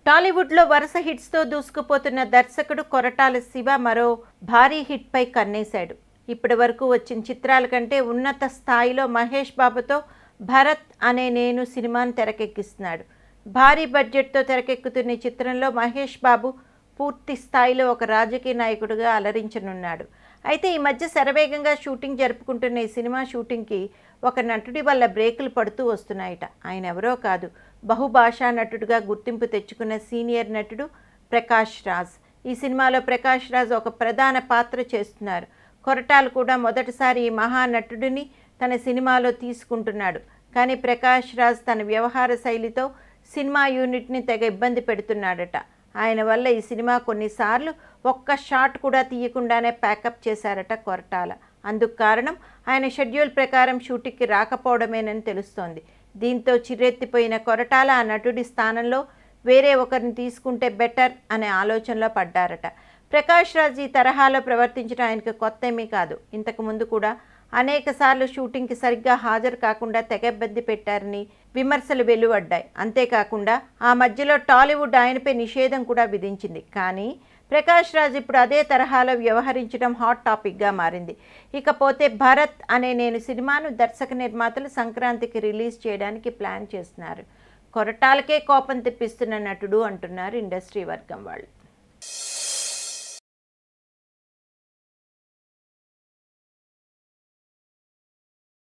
టాలీవుడ్లో వరుస హిట్స్తో దూసుకుపోతున్న దర్శకుడు కొరటాల శివ మరో భారీ హిట్పై కన్నేశాడు ఇప్పటి వరకు వచ్చిన చిత్రాల కంటే ఉన్నత స్థాయిలో మహేష్ బాబుతో భరత్ అనే నేను సినిమాను తెరకెక్కిస్తున్నాడు భారీ బడ్జెట్తో తెరకెక్కుతున్న ఈ చిత్రంలో మహేష్ బాబు పూర్తి స్థాయిలో ఒక రాజకీయ నాయకుడిగా అలరించనున్నాడు అయితే ఈ మధ్య శరవేగంగా షూటింగ్ జరుపుకుంటున్న ఈ సినిమా షూటింగ్కి ఒక నటుడి వల్ల బ్రేకులు పడుతూ వస్తున్నాయట ఆయన ఎవరో కాదు బహుభాషా నటుడిగా గుర్తింపు తెచ్చుకున్న సీనియర్ నటుడు ప్రకాష్ రాజ్ ఈ సినిమాలో ప్రకాష్ రాజ్ ఒక ప్రధాన పాత్ర చేస్తున్నారు కొరటాలు కూడా మొదటిసారి ఈ మహానటుడిని తన సినిమాలో తీసుకుంటున్నాడు కానీ ప్రకాష్ రాజ్ తన వ్యవహార శైలితో సినిమా యూనిట్ని తెగ ఇబ్బంది పెడుతున్నాడట ఆయన వల్ల ఈ సినిమా కొన్నిసార్లు ఒక్క షాట్ కూడా తీయకుండానే ప్యాకప్ చేశారట కొరటాల అందుకు కారణం ఆయన షెడ్యూల్ ప్రకారం షూటింగ్కి రాకపోవడమేనని తెలుస్తోంది దీంతో చిరెత్తిపోయిన కొరటాల ఆ నటుడి స్థానంలో వేరే ఒకరిని తీసుకుంటే బెటర్ అనే ఆలోచనలో పడ్డారట ప్రకాష్ రాజ్ ఈ తరహాలో ప్రవర్తించడం ఆయనకు కొత్త ఏమీ కాదు ఇంతకు ముందు కూడా అనేక సార్లు షూటింగ్కి సరిగ్గా హాజరు కాకుండా తెగ ఇబ్బంది పెట్టారని విమర్శలు వెలువడ్డాయి అంతేకాకుండా ఆ మధ్యలో టాలీవుడ్ ఆయనపై నిషేధం కూడా విధించింది కానీ ప్రకాష్ రాజ్ ఇప్పుడు అదే తరహాలో వ్యవహరించడం హాట్ టాపిక్గా మారింది ఇకపోతే భరత్ అనే నేను సినిమాను దర్శక నిర్మాతలు సంక్రాంతికి రిలీజ్ చేయడానికి ప్లాన్ చేస్తున్నారు కొరటాలకే కోపం తెప్పిస్తున్న నటుడు అంటున్నారు ఇండస్ట్రీ వర్గం వాళ్ళు